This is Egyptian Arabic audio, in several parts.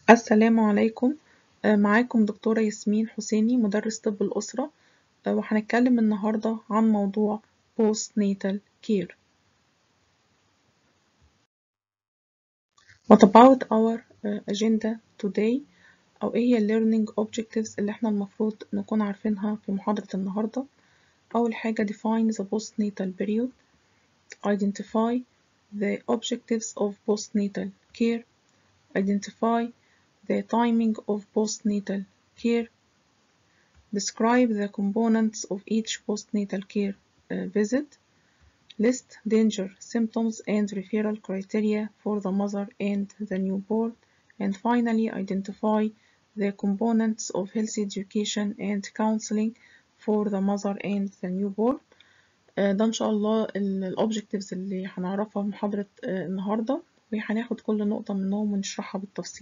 السلام عليكم آه، معاكم دكتورة ياسمين حسيني مدرس طب الأسرة آه، وهنتكلم النهاردة عن موضوع postnatal care. What about our آه، agenda today أو إيه هي ال learning objectives اللي إحنا المفروض نكون عارفينها في محاضرة النهاردة أول حاجة define the postnatal period identify the objectives of postnatal care identify the timing of postnatal care, describe the components of each postnatal care uh, visit, list danger symptoms and referral criteria for the mother and the newborn, and finally identify the components of health education and counseling for the mother and the newborn. آه، ده إن شاء الله ال objectives اللي هنعرفها في محاضرة آه، النهاردة وهناخد كل نقطة منهم ونشرحها بالتفصيل.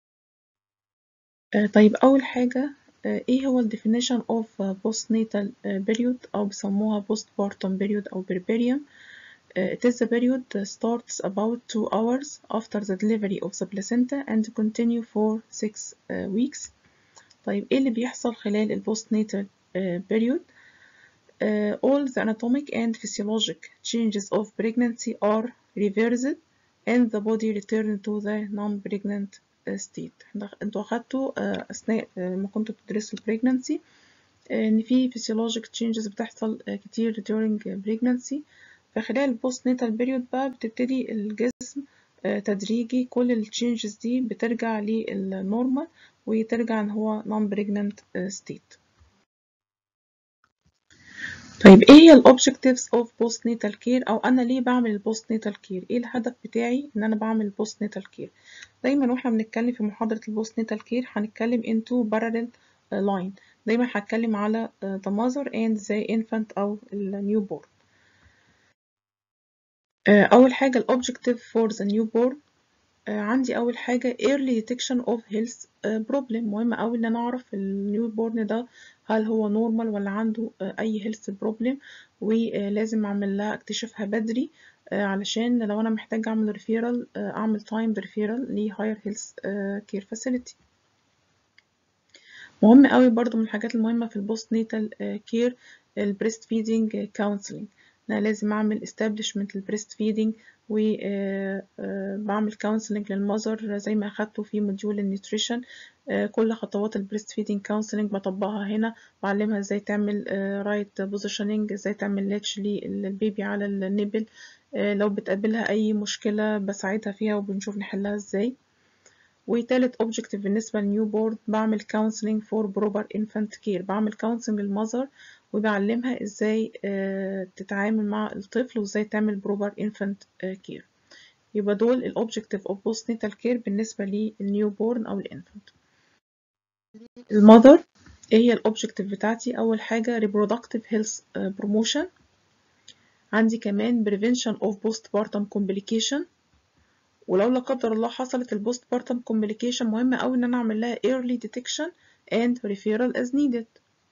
آه، طيب أول حاجة آه، إيه هو ال definition of آه، postnatal آه، period أو بيسموها postpartum period أو berberium آه، It is the period that starts about two hours after the delivery of the placenta and continue for six آه، weeks طيب إيه اللي بيحصل خلال ال postnatal آه، period آه، all the anatomic and physiologic changes of pregnancy are reversed and the body return to the non-pregnant state إحنا- انتوا أخدتوا آه، أثناء آه، ما كنتوا بتدرسوا ال pregnancy آه، إن في physiologic changes بتحصل آه، كتير during pregnancy فخلال ال postnatal period بقى بتبتدي الجسم آه، تدريجي كل ال changes دي بترجع للنورمال وترجع إن هو non-pregnant آه، state طيب ايه هي ال objectives of postnatal care او انا ليه بعمل ال postnatal care ايه الهدف بتاعي ان انا بعمل ال postnatal care دايما واحنا بنتكلم في محاضرة ال postnatal care هنتكلم into parallel line دايما هتكلم على the mother and the infant او ال newborn آه، اول حاجة ال objective for the newborn آه، عندي أول حاجة early detection of health آه، problem مهم أوي إن أنا أعرف النيو بورن ده هل هو نورمال ولا عنده آه، أي health problem ولازم أعمل لها أكتشفها بدري آه، علشان لو أنا محتاجة أعمل referral آه، أعمل timed referral ل higher health آه، care facility مهم أوي برضو من الحاجات المهمة في البوست نيتال كير البريست فيدنج كونسلنج أنا لازم أعمل establishment للبريست فيدنج وبعمل كونسلنج للمذر زي ما أخدته في موديول النيوتريشن كل خطوات البريست فيدنج كونسلنج بطبقها هنا بعلمها ازاي تعمل رايت بوزيشننج ازاي تعمل لاتش للبيبي على النبل آه، لو بتقابلها أي مشكلة بساعدها فيها وبنشوف نحلها ازاي وتالت objective بالنسبة للنيو بورن بعمل counseling for proper infant care بعمل counseling للمذر وبعلمها ازاي آه، تتعامل مع الطفل وازاي تعمل proper infant آه، care يبقى دول ال objective of postnatal care بالنسبة للنيو بورن أو الانفانت المذر ايه هي ال objective بتاعتي أول حاجة reproductive health آه، promotion عندي كمان prevention of postpartum complication ولو لا قدر الله حصلت البوست بارتم complication مهم أوي إن أنا أعمل لها early detection and referral as needed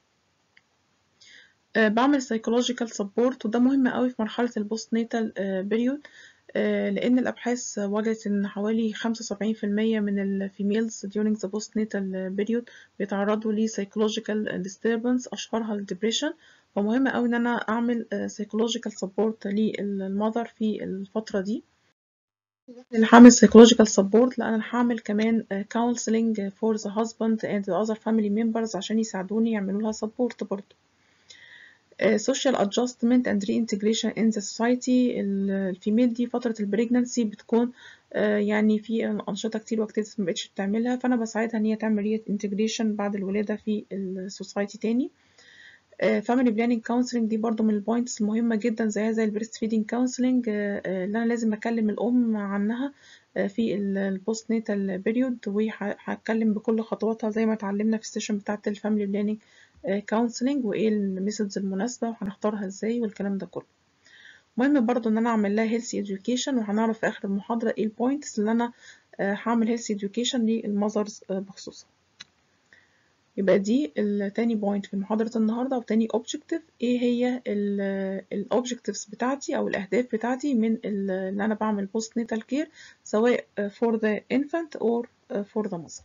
آه، بعمل psychological support وده مهم أوي في مرحلة البوست ناتال period آه، لأن الأبحاث وجدت إن حوالي 75% من ال females during the postnatal period بيتعرضوا ل psychological disturbance أشهرها ال depression فمهم أوي إن أنا أعمل آه، psychological support للمذر في الفترة دي اللي هعمل psychological support لا أنا هعمل كمان آه، counseling for the husband and the other family members عشان يساعدوني يعملوا لها support برضه آه، social adjustment and reintegration in the society ال- الفيميل دي فترة البريجنانسي بتكون آه، يعني في أنشطة كتير واكتيفيتيز مبقتش بتعملها فأنا بساعدها إن هي تعمل reintegration بعد الولادة في السوسايتي تاني فاميلي بلاننج كونسلنج دي برضو من البوينتس المهمة جدا زيها زي البريست فيدنج كونسلنج اللي أنا لازم أكلم الأم عنها آه، في البوست ناتال بيريود وهتكلم بكل خطواتها زي ما اتعلمنا في السيشن بتاعة الفاميلي بلاننج كونسلنج وإيه الميثودز المناسبة وهنختارها إزاي والكلام ده كله مهم برضو إن أنا أعمل لها هيلث education وهنعرف في آخر المحاضرة إيه البوينتس اللي أنا آه، هعمل هيلث education للمذرز بخصوصها يبقى دي التاني بوينت في محاضرة النهاردة أو تاني objective إيه هي ال objectives بتاعتي أو الأهداف بتاعتي من اللي أنا بعمل post natal care سواء for the infant or for the mother.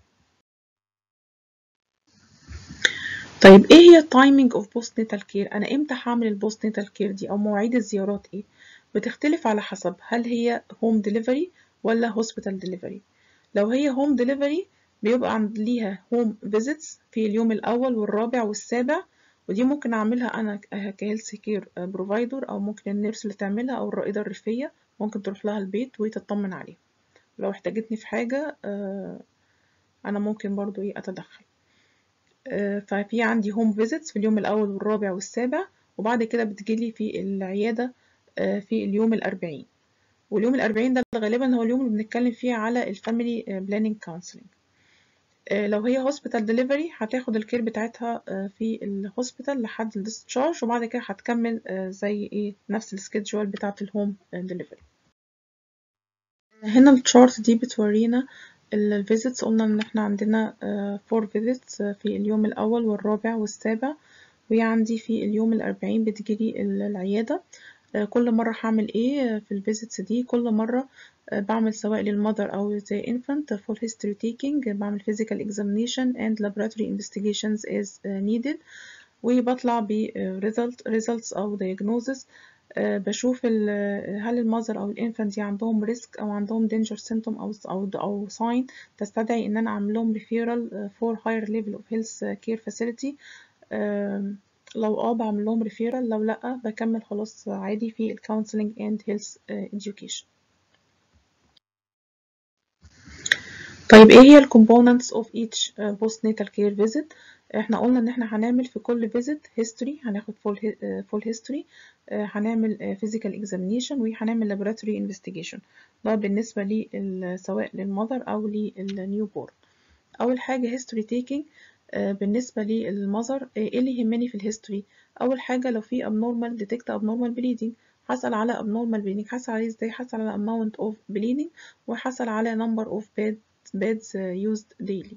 طيب إيه هي timing of post natal care؟ أنا إمتى هعمل ال post natal care دي أو مواعيد الزيارات إيه؟ بتختلف على حسب هل هي home delivery ولا hospital delivery. لو هي home delivery بيبقى عند ليها هوم فيزيتس في اليوم الأول والرابع والسابع ودي ممكن أعملها أنا كهيلث كير بروفايدر أو ممكن النيرس اللي تعملها أو الرائدة الريفية ممكن تروح لها البيت وتطمن عليها لو احتاجتني في حاجة أنا ممكن برضو إيه أتدخل ففي عندي هوم فيزيتس في اليوم الأول والرابع والسابع وبعد كده بتجيلي في العيادة في اليوم الأربعين واليوم الأربعين ده غالبا هو اليوم اللي بنتكلم فيه على الفاميلي بلاننج كونسلنج لو هي هوسبيتال ديليفري هتاخد الكير بتاعتها في الهوسبيتال لحد الديسشارج وبعد كده هتكمل زي ايه نفس السكيدجول بتاعت الهوم ديليفري هنا الشارت دي بتورينا الفيزيتس قلنا ان احنا عندنا فور فيزيتس في اليوم الاول والرابع والسابع وعندي في اليوم الاربعين بتجيلي العيادة كل مرة هعمل ايه في الفيزيتس دي كل مرة بعمل سواء للمذر أو زي infant full history taking بعمل physical examination and laboratory investigations as needed وبطلع ب result results أو diagnosis بشوف هل المذر أو الانفانت دي عندهم ريسك أو عندهم danger symptom أو أو أو sign تستدعي إن أنا أعمل لهم referral for higher level of health care facility لو اه بعمل لهم referral لو لأ بكمل خلاص عادي في ال counseling and health education طيب ايه هي ال components of each postnatal care visit احنا قلنا ان احنا هنعمل في كل visit history هناخد full, full history هنعمل physical examination وهنعمل laboratory investigation ده بالنسبة لي سواء للمذر او للنيو بورن اول حاجة history taking بالنسبة للمذر ايه اللي يهمني في الهيستوري اول حاجة لو في abnormal detect abnormal bleeding حصل على abnormal bleeding حصل عليه ازاي حصل على amount of bleeding وحصل على number of bed beds used daily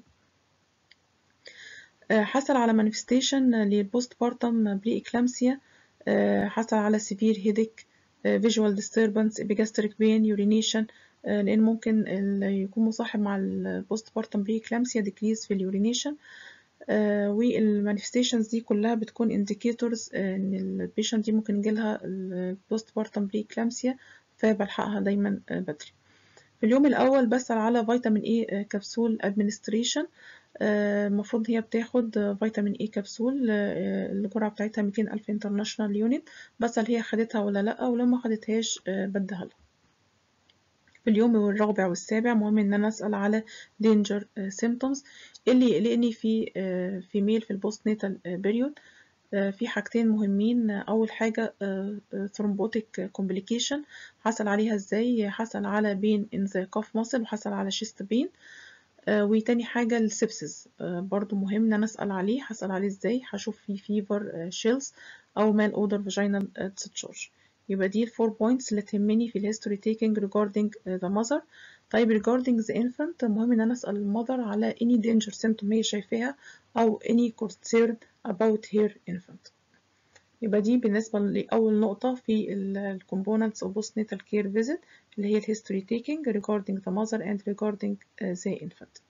حصل على manifestation للبوستبارتم preeclampsia حصل على severe headache visual disturbance epigastric pain urination لأن ممكن يكون مصاحب مع البوستبارتم preeclampsia decrease في اليورينيشن والمانيفستيشنز دي كلها بتكون indicators ان البيشنت دي ممكن يجيلها البوستبارتم preeclampsia فبلحقها دايما بدري في اليوم الأول بسأل على فيتامين اي كبسول ادمنستريشن المفروض هي بتاخد فيتامين اي كبسول الجرعة بتاعتها 200 ألف انترناشونال يونت بسأل هي خدتها ولا لأ ولو ما خدتهاش بديها لها في اليوم الرابع والسابع مهم ان انا اسال على danger symptoms اللي يقلقني في في ميل في البوست ناتال بيريود في حاجتين مهمين اول حاجه ثرومبوتيك كومبليكيشن حصل عليها ازاي حصل على بين ان ذا كاف ماسل وحصل على شيست بين وتاني حاجة السبسس برضو مهم ان انا اسأل عليه هسأل عليه ازاي هشوف في فيفر شيلز او مال اودر فاجينال discharge يبقى دي الفور بوينتس اللي تهمني في الهيستوري تيكينج regarding the mother طيب regarding the infant مهم ان انا اسأل المذر على any danger symptom هي شايفاها او any concern about her infant يبقى دي بالنسبة لأول نقطة في ال components of postnatal care visit اللي هي history taking regarding the mother and regarding the infant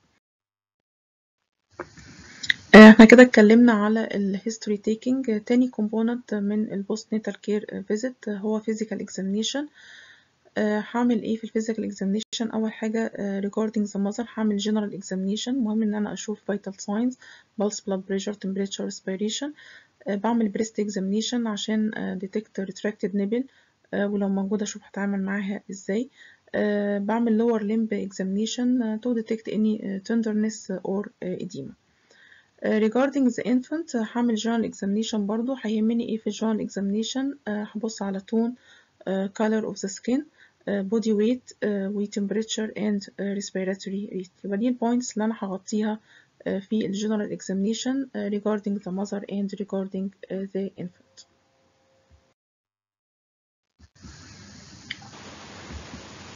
احنا كده اتكلمنا على ال history taking تاني component من ال postnatal care visit هو physical examination هعمل ايه في الفيزيكال examination اول حاجة regarding the mother هعمل general examination مهم ان انا اشوف vital signs pulse blood pressure temperature respiration بعمل breast examination عشان detect retracted nipple ولو موجودة اشوف هتعامل معاها ازاي بعمل lower limb examination to detect any tenderness or edema regarding the infant هعمل general examination برضو هيهمني ايه في general examination هبص على tone color of the skin body weight و temperature and respiratory rate يبقى دي البوينتس اللي انا هغطيها في ال general examination regarding the mother and regarding the infant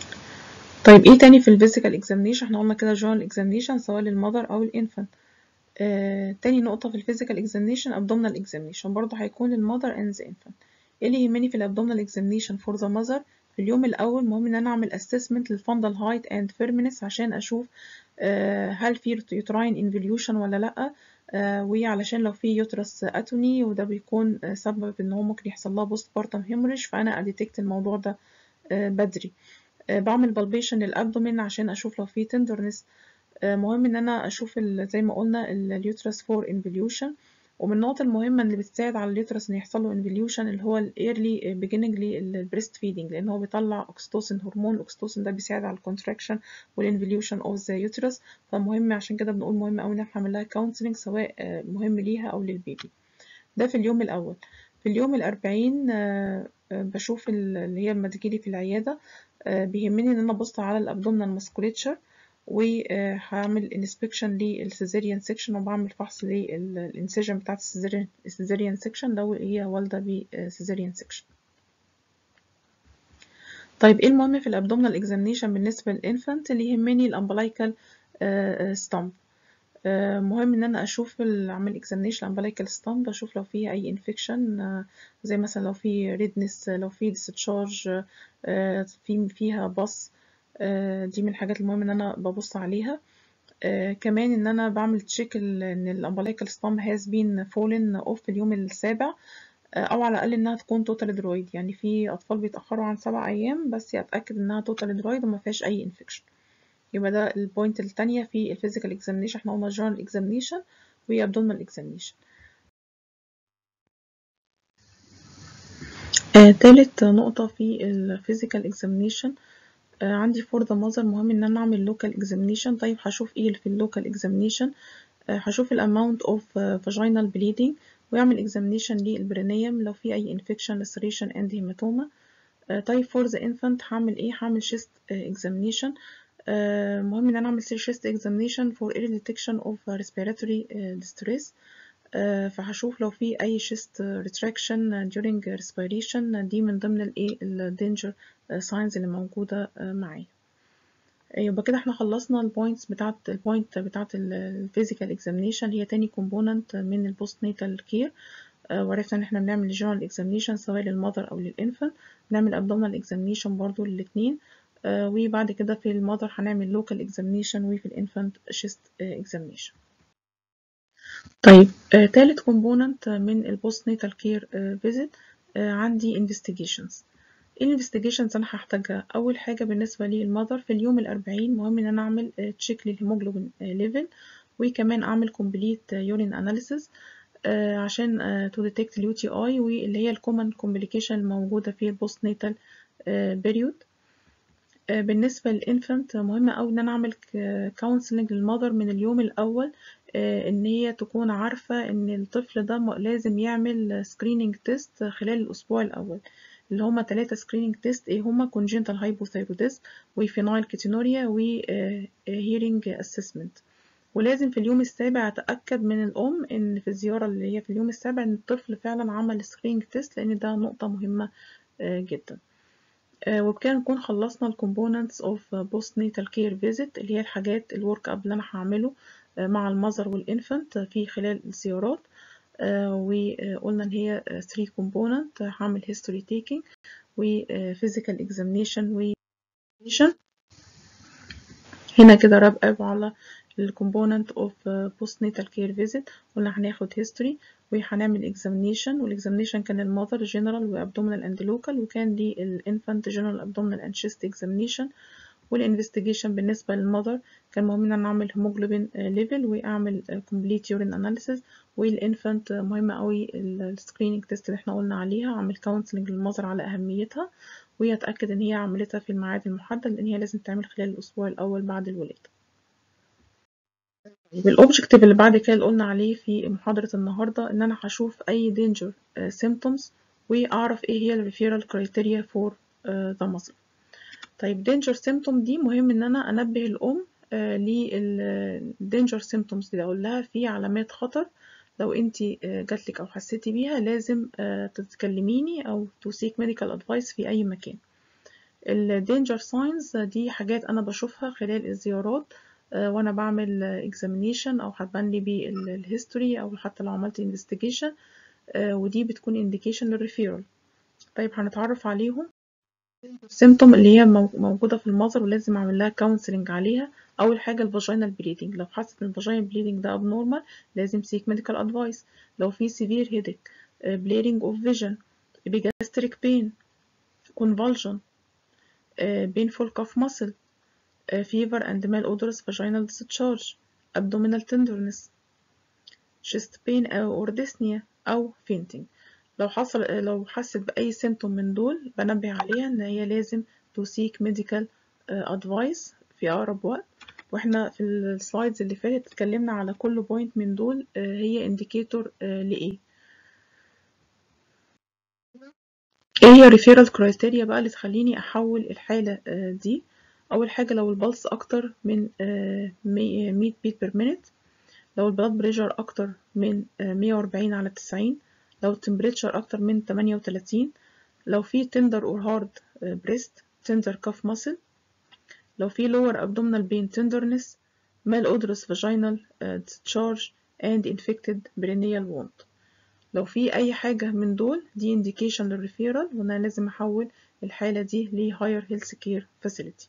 طيب ايه تاني في ال physical examination احنا قلنا كده general examination سواء للمذر او الانفانت آه، تاني نقطة في الفيزيكال اكزامينيشن abdominal اكزامينيشن برضه هيكون للمذر and the infant ايه اللي يهمني في الابدومينال اكزامينيشن فور ذا مذر في اليوم الأول مهم إن أنا أعمل assessment للفندل height and firmness عشان أشوف آه، هل في uterine involution ولا لأ آه، وعلشان لو في يوترس اتوني وده بيكون آه، سبب ان هو ممكن يحصل لها بوست بارتم هيموريج فانا اديتكت الموضوع ده آه، بدري آه، بعمل بالبيشن للابدومين عشان اشوف لو في تندرنس مهم ان انا اشوف ال- زي ما قلنا اليوترس فور انفوليوشن ومن النقط المهمة اللي بتساعد على اليوترس ان يحصل له انفوليوشن اللي هو الايرلي بيجيننج للبريست فيدنج لان هو بيطلع اوكسيتوسين هرمون الاوكسيتوسين ده بيساعد على الكونتراكشن والانفوليوشن اوف ذا يوترس فمهم عشان كده بنقول مهم قوي ان احنا نعمل لها كونسلنج سواء آه، مهم ليها او للبيبي ده في اليوم الأول في اليوم الأربعين آه، آه، بشوف ال- اللي هي لما تجيلي في العيادة آه، بيهمني إن أنا أبص على الأبدومينال ماسكوليتشر وهعمل انسبكشن للسيزيريان سيكشن وبعمل فحص للانسجن بتاعت السيزيريان سيكشن لو هي والدة بسيزيريان سيكشن طيب ايه المهم في الابدومينال اكزامينيشن بالنسبة للانفانت اللي يهمني الامبلايكال ستامب مهم ان انا اشوف ال- اعمل اكزامينيشن الامبلايكال ستامب اشوف لو فيها اي انفكشن زي مثلا لو في ريدنس لو في ديسشارج في فيها بص آه، دي من الحاجات المهمة ان انا ببص عليها آه، كمان ان انا بعمل تشيك ان الامبلايكال ستام هاز بين فولن اوف في اليوم السابع آه، او على الاقل انها تكون توتال درويد يعني في اطفال بيتاخروا عن سبع ايام بس اتاكد انها توتال درويد وما فيهاش اي انفكشن يبقى ده البوينت التانية في الفيزيكال اكزامينيشن احنا قلنا جنرال اكزامينيشن وابدومينال اكزامينيشن آه، تالت نقطة في الفيزيكال اكزامينيشن آه، عندي فور ذا ماذر مهم ان انا اعمل لوكال اكزامينيشن طيب هشوف ايه اللي في اللوكال اكزامينيشن هشوف الاماونت اوف فاجينال بليدنج ويعمل اكزامينيشن للبرينيوم لو في اي انفكشن لسريشن اند هيماتوما طيب فور ذا انفانت هعمل ايه هعمل شيست اكزامينيشن مهم ان انا اعمل شيست اكزامينيشن فور early detection of respiratory آه، distress آه، فهشوف لو في اي شيست retraction during respiration دي من ضمن الايه الدينجر ساينز اللي موجوده آه، معايا يبقى كده احنا خلصنا البوينتس بتاعت البوينت بتاعت الفيزيكال اكزامينيشن هي تاني كومبوننت من البوست نيتال كير وعرفنا ان احنا بنعمل جنرال اكزامينيشن سواء للمذر او للانفant بنعمل ابدومينال اكزامينيشن برضو للاتنين آه، وبعد كده في المذر هنعمل لوكال اكزامينيشن وفي الانفانت شيست اكزامينيشن طيب آه، تالت كومبوننت من البوست نيتال كير فيزيت عندي انفستيجيشنز ايه الانفستيجيشنز انا هحتاجها اول حاجه بالنسبه للمذر في اليوم الأربعين مهم ان انا اعمل تشيك للهيموجلوبين ليفل وكمان اعمل كومبليت يورين اناليسيز عشان تو ديتكت اليو تي اي واللي هي الكومن كومبليكيشن الموجوده في البوست نيتال بيريود بالنسبه للانفانت مهم قوي ان انا اعمل كونسلنج للمذر من اليوم الاول آه، ان هي تكون عارفه ان الطفل ده م- لازم يعمل سكريننج تيست خلال الاسبوع الاول اللي هما ثلاثة سكريننج تيست ايه هما congenital hypothyroidism وفينايل كيتونوريا و hearing assessment ولازم في اليوم السابع اتاكد من الام ان في الزياره اللي هي في اليوم السابع ان الطفل فعلا عمل سكريننج تيست لان ده نقطه مهمه آه، جدا آه، وبكده نكون خلصنا ال components of post natal care visit اللي هي الحاجات الورك اب اللي انا هعمله آه، مع المذر والانفانت في خلال الزيارات آه، وقلنا ان هي 3 component هعمل history taking و آه، physical examination و examination. هنا كده راب اب على ال component of uh, postnatal care visit قلنا هناخد history وهنعمل examination والexamination كان المذر general و abdominal and local وكان دي ال infant general abdominal and chest examination والانفستيجيشن بالنسبة للمذر كان مهم ان انا اعمل هيموجلوبين ليفل واعمل complete urine analysis والانفانت مهمة قوي السكريننج تيست اللي احنا قلنا عليها اعمل كونسلنج للمذر على اهميتها ويتأكد ان هي عملتها في الميعاد المحدد لان هي لازم تعمل خلال الاسبوع الاول بعد الولادة الاوبجكتيف اللي بعد كده اللي قلنا عليه في محاضرة النهاردة ان انا هشوف اي danger uh, symptoms واعرف ايه هي ال referral criteria for uh, the mother طيب danger symptom دي مهم ان انا انبه الام uh, لل danger symptoms دي اقول لها في علامات خطر لو انتي uh, جاتلك او حسيتي بيها لازم uh, تتكلميني او to seek medical advice في اي مكان ال danger signs دي حاجات انا بشوفها خلال الزيارات وانا بعمل examination او هتبان لي بالهيستوري او حتى لو عملت investigation ودي بتكون indication للريفيرال طيب هنتعرف عليهم symptom اللي هي موجودة في المظهر ولازم اعمل لها counseling عليها اول حاجة الفاجينال بليدنج لو حاسة ان الفاجينال بليدنج ده abnormal لازم seek medical advice لو في severe headache bleeding of vision epigastric pain convulsion painful cuff muscle fever and malodorous vaginal discharge abdominal tenderness chest pain or dyspnea أو fainting لو حصل لو حست بأي symptom من دول بنبه عليها إن هي لازم to seek medical advice في أقرب وقت واحنا في السلايدز اللي فاتت اتكلمنا على كل بوينت من دول هي indicator لإيه ايه هي referral criteria بقى اللي تخليني احول الحالة دي اول حاجة لو البلس اكتر من 100 بيت بير مينت لو البلاد بريشر اكتر من 140 على 90 لو التمبريتشر اكتر من 38 لو في tender or hard breast tender cuff muscle لو في lower abdominal pain tenderness malodorous vaginal discharge and infected perineal wound لو في أي حاجة من دول دي indication للريفيرال وأنا لازم أحول الحالة دي ل higher health care facility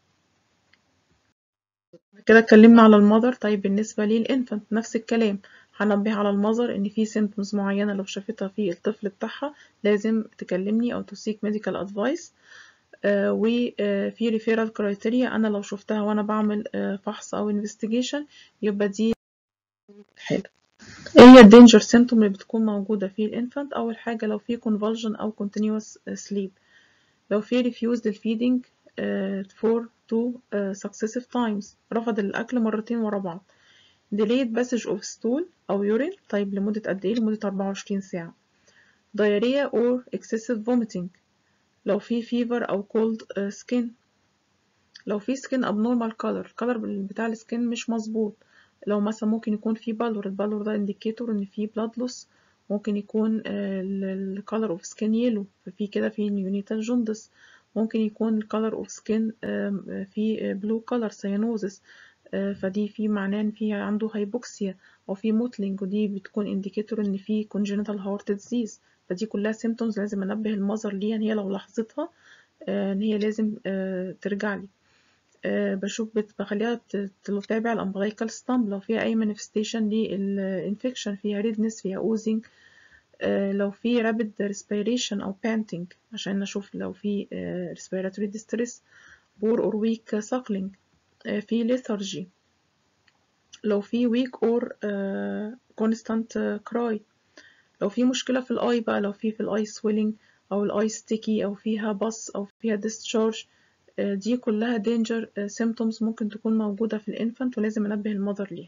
كده اتكلمنا على المذر طيب بالنسبة للإنفانت نفس الكلام هنبه على المذر إن في symptoms معينة لو شافتها في الطفل بتاعها لازم تكلمني أو to seek medical advice آه وفي referral criteria أنا لو شفتها وأنا بعمل آه فحص أو investigation يبقى دي حاجة ايه هي الدينجر سيمتوم اللي بتكون موجودة في الانفانت أول حاجة لو في convulsion أو continuous sleep لو في refused الفيدنج uh, for two uh, successive times رفض الأكل مرتين ورا بعض delayed passage of stool أو urine طيب لمدة قد إيه لمدة 24 ساعة diarrhea or excessive vomiting لو في fever أو cold uh, skin لو في skin abnormal color الcolor بتاع السكين مش مظبوط لو مثلا ممكن يكون في بالور البالور ده انديكيتور ان في بلاد لوس ممكن يكون الكالر اوف سكين يلو ففي كده في نيونيتال جوندس ممكن يكون الكالر اوف سكين في بلو كالر سيانوزس فدي في معناه ان في عنده هايبوكسيا او في موتلينج ودي بتكون انديكيتور ان في congenital heart disease فدي كلها سيمتومز لازم انبه المذر ليها ان هي لو لاحظتها ان هي لازم ترجع لي أه بشوف بخليها تتابع الامبلايكال ستامب لو فيها اي manifestation للانفكشن فيها ريدنس فيها اوزنج أه لو في رابid respiration او panting عشان اشوف لو في أه respiratory distress poor or weak suckling في lethargy لو في weak or constant cry لو في مشكلة في الاي بقى لو في في الاي swelling او الاي sticky او فيها بص او فيها discharge دي كلها danger symptoms ممكن تكون موجودة في الانفانت ولازم انبه المذر ليها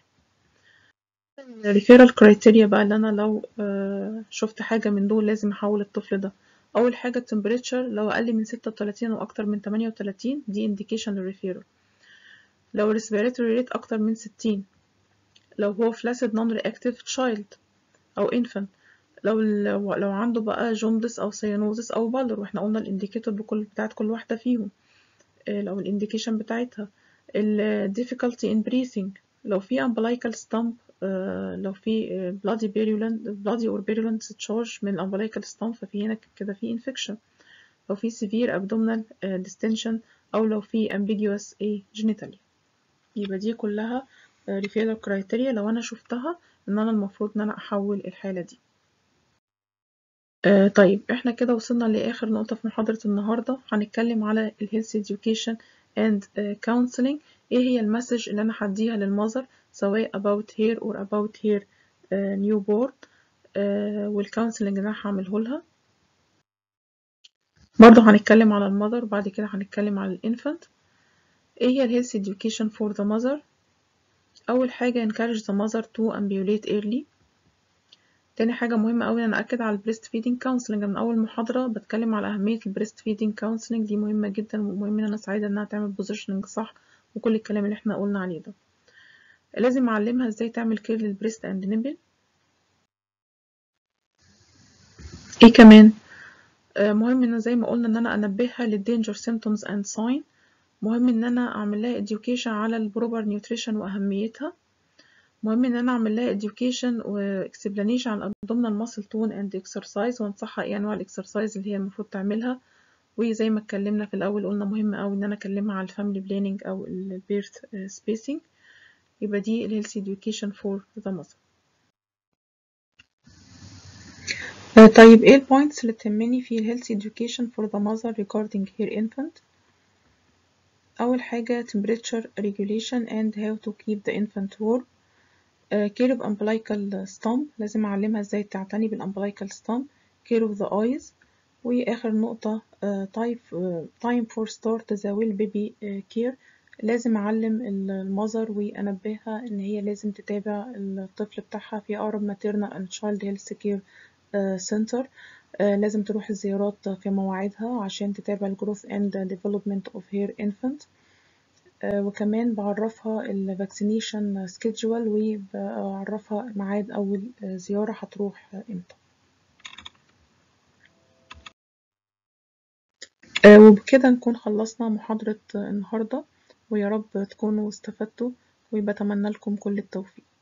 referral criteria بقى اللي انا لو شفت حاجة من دول لازم احول الطفل ده اول حاجة temperature لو اقل من 36 او اكتر من 38 دي indication للريفيرال لو respiratory rate اكتر من 60 لو هو flaccid non-reactive child او infant لو لو عنده بقى جوندس او سيانوزس او بالر واحنا قلنا الانديكيتور بكل بتاعت كل واحدة فيهم لو الانديكيشن بتاعتها ال difficulty in breathing لو في umbilical stump لو في bloody virulent bloody or virulent discharge من umbilical stump ففي هنا كده في infection لو في severe abdominal distension أو لو في ambiguous a genitalia يبقى دي كلها referral criteria لو أنا شفتها إن أنا المفروض إن أنا أحول الحالة دي آه طيب احنا كده وصلنا لآخر نقطة في محاضرة النهاردة هنتكلم على ال health education and uh, counseling ايه هي المسج اللي انا هديها للمذر سواء about her or about her uh, newborn uh, والكونسلنج اللي انا هعمله لها برضه هنتكلم على المذر وبعد كده هنتكلم على الانفانت ايه هي ال health education for the mother اول حاجة encourage the mother to ambulate early تاني حاجة مهمة أوي أنا أكد على البريست فيدنج كونسلنج من أول محاضرة بتكلم على أهمية البريست فيدنج كونسلنج دي مهمة جدا ومهم إن أنا أساعدها إنها تعمل بوزيشننج صح وكل الكلام اللي احنا قلنا عليه ده لازم أعلمها إزاي تعمل كير للبريست أند نيبل إيه كمان آه مهم إن زي ما قلنا إن أنا أنبهها للدينجر سيمتومز أند ساين مهم ان انا اعمل لها education على البروبر نيوتريشن واهميتها مهم ان انا اعمل لها education و explanation عن abdominal muscle tone and exercise وانصحها ايه انواع الاكسرسايز اللي هي المفروض تعملها وزي ما اتكلمنا في الاول قلنا مهم اوي ان انا اكلمها على الفاميلي بلاننج او البيرث spacing يبقى دي ال health education for the mother طيب ايه البوينتس اللي تهمني في ال health education for the mother regarding her infant أول حاجة temperature regulation and how to keep the infant warm uh, care of umbilical stump لازم أعلمها ازاي تعتني بالumbilical stump care of the eyes وآخر نقطة uh, type, uh, time for start the well baby uh, care لازم أعلم المذر وأنبهها إن هي لازم تتابع الطفل بتاعها في أقرب maternal and child health care center لازم تروح الزيارات في مواعيدها عشان تتابع الجروث and development of her infant وكمان بعرفها ال vaccination schedule وبعرفها ميعاد أول زيارة هتروح امتى وبكده نكون خلصنا محاضرة النهاردة ويا رب تكونوا استفدتوا وبتمنى لكم كل التوفيق